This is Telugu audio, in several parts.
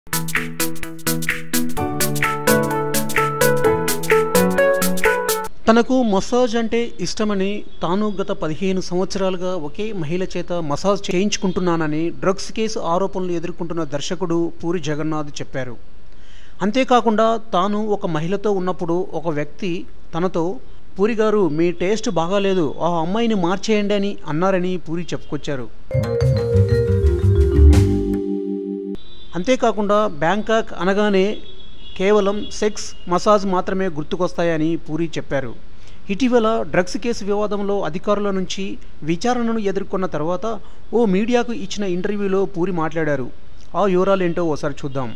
తనకు మసాజ్ అంటే ఇష్టమని తాను గత పదిహేను సంవత్సరాలుగా ఒకే మహిళ చేత మసాజ్ చేయించుకుంటున్నానని డ్రగ్స్ కేసు ఆరోపణలు ఎదుర్కొంటున్న దర్శకుడు పూరి జగన్నాథ్ చెప్పారు అంతేకాకుండా తాను ఒక మహిళతో ఉన్నప్పుడు ఒక వ్యక్తి తనతో పూరి గారు మీ టేస్ట్ బాగాలేదు ఆ అమ్మాయిని మార్చేయండి అని అన్నారని పూరి చెప్పుకొచ్చారు అంతేకాకుండా బ్యాంకాక్ అనగానే కేవలం సెక్స్ మసాజ్ మాత్రమే గుర్తుకొస్తాయని పూరి చెప్పారు ఇటీవల డ్రగ్స్ కేసు వివాదంలో అధికారుల నుంచి విచారణను ఎదుర్కొన్న తర్వాత ఓ మీడియాకు ఇచ్చిన ఇంటర్వ్యూలో పూరి మాట్లాడారు ఆ వివరాలేంటో ఓసారి చూద్దాం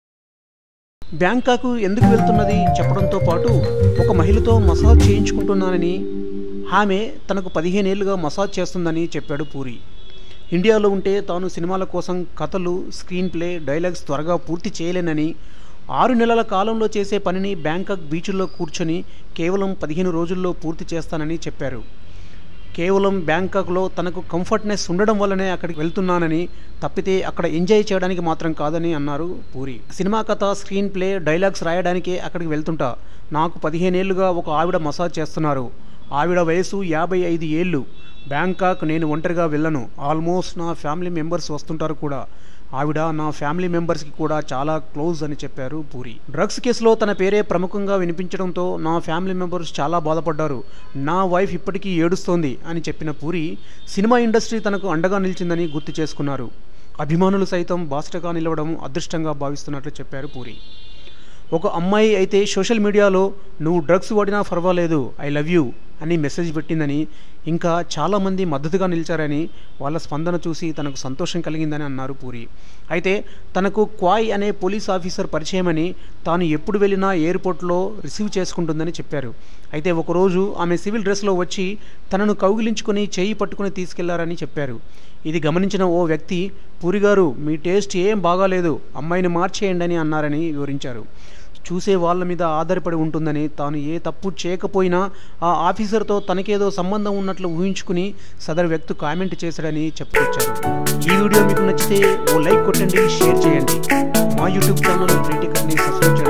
బ్యాంకాకు ఎందుకు వెళ్తున్నది చెప్పడంతో పాటు ఒక మహిళతో మసాజ్ చేయించుకుంటున్నానని ఆమె తనకు పదిహేనేళ్లుగా మసాజ్ చేస్తుందని చెప్పాడు పూరి ఇండియాలో ఉంటే తాను సినిమాల కోసం కథలు స్క్రీన్ ప్లే డైలాగ్స్ త్వరగా పూర్తి చేయలేనని ఆరు నెలల కాలంలో చేసే పనిని బ్యాంకాక్ బీచ్లో కూర్చొని కేవలం పదిహేను రోజుల్లో పూర్తి చేస్తానని చెప్పారు కేవలం బ్యాంకాక్లో తనకు కంఫర్ట్నెస్ ఉండడం వల్లనే అక్కడికి వెళ్తున్నానని తప్పితే అక్కడ ఎంజాయ్ చేయడానికి మాత్రం కాదని అన్నారు పూరి సినిమా కథ స్క్రీన్ ప్లే డైలాగ్స్ రాయడానికే అక్కడికి వెళ్తుంటా నాకు పదిహేనేళ్లుగా ఒక ఆవిడ మసాజ్ చేస్తున్నారు ఆవిడ వయసు యాభై ఐదు ఏళ్ళు బ్యాంకాక్ నేను ఒంటరిగా వెళ్ళను ఆల్మోస్ట్ నా ఫ్యామిలీ మెంబర్స్ వస్తుంటారు కూడా ఆవిడ నా ఫ్యామిలీ మెంబర్స్కి కూడా చాలా క్లోజ్ అని చెప్పారు పూరి డ్రగ్స్ కేసులో తన పేరే ప్రముఖంగా వినిపించడంతో నా ఫ్యామిలీ మెంబర్స్ చాలా బాధపడ్డారు నా వైఫ్ ఇప్పటికీ ఏడుస్తోంది అని చెప్పిన పూరి సినిమా ఇండస్ట్రీ తనకు అండగా నిలిచిందని గుర్తు చేసుకున్నారు అభిమానులు సైతం బాస్టగా నిలవడం అదృష్టంగా భావిస్తున్నట్లు చెప్పారు పూరి ఒక అమ్మాయి అయితే సోషల్ మీడియాలో నువ్వు డ్రగ్స్ వాడినా పర్వాలేదు ఐ లవ్ యూ అని మెసేజ్ పెట్టిందని ఇంకా చాలామంది మద్దతుగా నిలిచారని వాళ్ళ స్పందన చూసి తనకు సంతోషం కలిగిందని అన్నారు పూరి అయితే తనకు క్వాయ్ అనే పోలీస్ ఆఫీసర్ పరిచయమని తాను ఎప్పుడు వెళ్ళినా ఎయిర్పోర్ట్లో రిసీవ్ చేసుకుంటుందని చెప్పారు అయితే ఒకరోజు ఆమె సివిల్ డ్రెస్లో వచ్చి తనను కౌగిలించుకొని చేయి పట్టుకుని తీసుకెళ్లారని చెప్పారు ఇది గమనించిన ఓ వ్యక్తి పూరి గారు మీ టేస్ట్ ఏం బాగాలేదు అమ్మాయిని మార్చేయండి అని అన్నారని వివరించారు చూసే వాళ్ళ మీద ఆధారపడి ఉంటుందని తాను ఏ తప్పు చేయకపోయినా ఆ ఆఫీసర్తో తనకేదో సంబంధం ఉన్నట్లు ఊహించుకుని సదరు వ్యక్తి కామెంట్ చేశాడని చెప్పుకొచ్చారు ఈ వీడియో మీకు నచ్చితే ఓ లైక్ కొట్టండి షేర్ చేయండి మా యూట్యూబ్ ఛానల్ ప్రీటికర్ని సబ్స్క్రైబ్